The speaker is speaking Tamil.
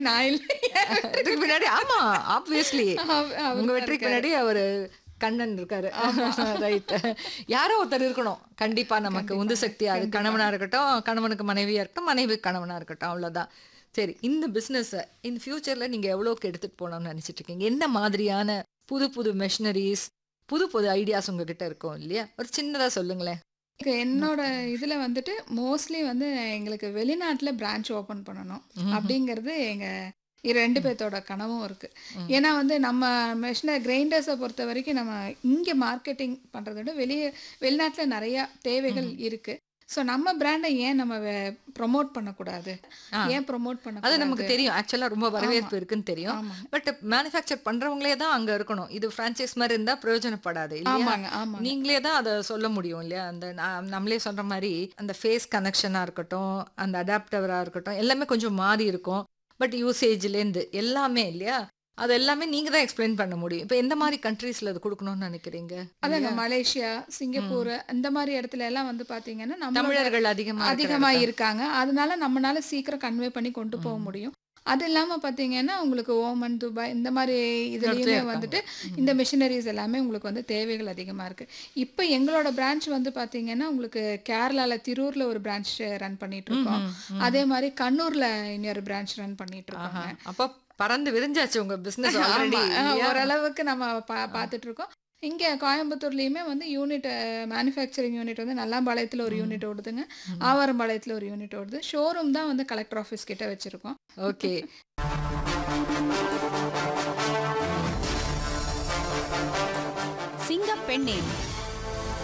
நான் இல்ல இதுக்கு பின்னாடி ஆமா ஆப்வியஸ்லி அவ- அவர் உங்க தான் வெற்றிக்கு இருக்காரு. பின்னாடி அவரு கண்ணன் இருக்காரு ரைட் யாரோ ஒருத்தர் இருக்கணும் கண்டிப்பா நமக்கு உந்து சக்தி அது கணவனா இருக்கட்டும் கணவனுக்கு மனைவியா இருக்கட்டும் மனைவி கணவனா இருக்கட்டும் அவ்வளவுதான் சரி இந்த பிசினஸ் இந்த ஃபியூச்சர்ல நீங்க எவ்வளவுக்கு எடுத்துட்டு போகணும்னு நினைச்சிட்டு இருக்கீங்க என்ன மாதிரியான புது புது மெஷினரிஸ் புது புது ஐடியாஸ் உங்ககிட்ட இருக்கும் இல்லையா ஒரு சின்னதா சொல்லுங்களேன் எனக்கு என்னோட இதுல வந்துட்டு மோஸ்ட்லி வந்து எங்களுக்கு வெளிநாட்டுல பிரான்ச் ஓபன் பண்ணணும் அப்படிங்கிறது எங்க இ- ரெண்டு பேர்த்தோட கனவும் இருக்கு ம். ஏன்னா வந்து நம்ம மெஷினர் கிரைண்டர்ஸை பொறுத்த வரைக்கும் நம்ம இங்க மார்க்கெட்டிங் பண்றதை விட வெளியே வெளிநாட்டுல நிறைய தேவைகள் இருக்கு ஸோ நம்ம பிராண்டை ஏன் நம்ம ப்ரொமோட் பண்ணக்கூடாது ஆ. ஏன் ப்ரொமோட் அது பண்ண நமக்கு தெரியும் ஆக்சுவலா ரொம்ப வரவேற்பு இருக்குன்னு தெரியும் ஆமா பட் மேனுஃபேக்சர் பண்றவங்களே தான் அங்க இருக்கணும் இது பிரான்ச்சைஸ் மாதிரி இருந்தா பிரயோஜனப்படாது இல்லையா ஆமாங்க ஆமாங்க நீங்களே தான் அதை சொல்ல முடியும் இல்லையா அந்த நா- நம்மளே சொல்ற மாதிரி அந்த ஃபேஸ் கனெக்ஷனா இருக்கட்டும் அந்த அடாப்டவரா இருக்கட்டும் எல்லாமே கொஞ்சம் மாறி இருக்கும் பட் யூசேஜ்லேருந்து எல்லாமே இல்லையா அது எல்லாமே நீங்க தான் எக்ஸ்பிளைன் பண்ண முடியும் இப்போ எந்த மாதிரி கண்ட்ரீஸ்ல அது கொடுக்கணும்னு நினைக்கிறீங்க அதாங்க மலேசியா சிங்கப்பூர் இந்த மாதிரி இடத்துல எல்லாம் வந்து பாத்தீங்கன்னா நம்மளோட தமிழர்கள் அதிகமா இருக்கிற அதிகமா இடத்துல. இருக்காங்க அதனால நம்மனால சீக்கிரம் கன்வே பண்ணி கொண்டு போக முடியும் அது இல்லாம பாத்தீங்கன்னா உங்களுக்கு ஓமன் துபாய் இந்த மாதிரி இதுலயுமே இருக்காங்க. வந்துட்டு இந்த மிஷினரிஸ் எல்லாமே உங்களுக்கு வந்து தேவைகள் அதிகமா இருக்கு இப்போ எங்களோட பிரான்ச் வந்து பாத்தீங்கன்னா உங்களுக்கு கேரளால திருூர்ல ஒரு பிரான்ச் ரன் பண்ணிட்டு இருக்கோம் ம், ம். அதே மாதிரி கண்ணூர்ல இன்னொரு பிரான்ச் ரன் பண்ணிட்டு இருக்கோம் ஆஹா. அப்போ பறந்து விரிஞ்சாச்சு உங்க பிசினஸ் ஆல்ரெடி ஆமா, ஆ, ஓரளவுக்கு நம்ம பா- பார்த்துட்டு இருக்கோம் இங்க கோயம்புத்தூர்லயுமே வந்து யூனிட் மேனுஃபேக்சரிங் யூனிட் வந்து நல்லாம்பாளையத்துல ஒரு யூனிட் ஓடுதுங்க ஆவாரம்பாளையத்துல ஒரு யூனிட் ஓடுது ஷோரூம் தான் வந்து கலெக்டர் ஆஃபீஸ் கிட்ட வச்சிருக்கோம் ஓகே சிங்கப்பெண்ணே